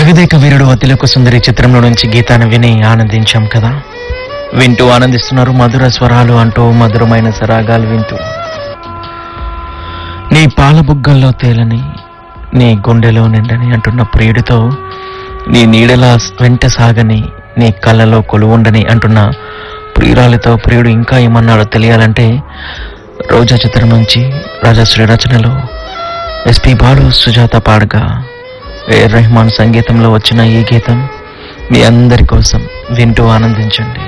జగదేక వీరుడు అతిలోక సుందరి చిత్రంలో నుంచి గీతాన్ని విని ఆనందించాం కదా వింటూ ఆనందిస్తున్నారు మధుర స్వరాలు అంటూ మధురమైన సరాగాలు వింటూ నీ పాల బుగ్గల్లో తేలని నీ గుండెలో నిండని అంటున్న ప్రియుడితో నీ నీడలా వెంట సాగని నీ కళ్ళలో కొలువుండని అంటున్న ప్రియురాలితో ప్రియుడు ఇంకా ఏమన్నాడో తెలియాలంటే రోజా చిత్రం నుంచి రాజశ్రీ రచనలో ఎస్పి బాలు సుజాత పాడగా ఏ రెహమాన్ సంగీతంలో వచ్చిన ఈ గీతం మీ అందరి కోసం వింటూ ఆనందించండి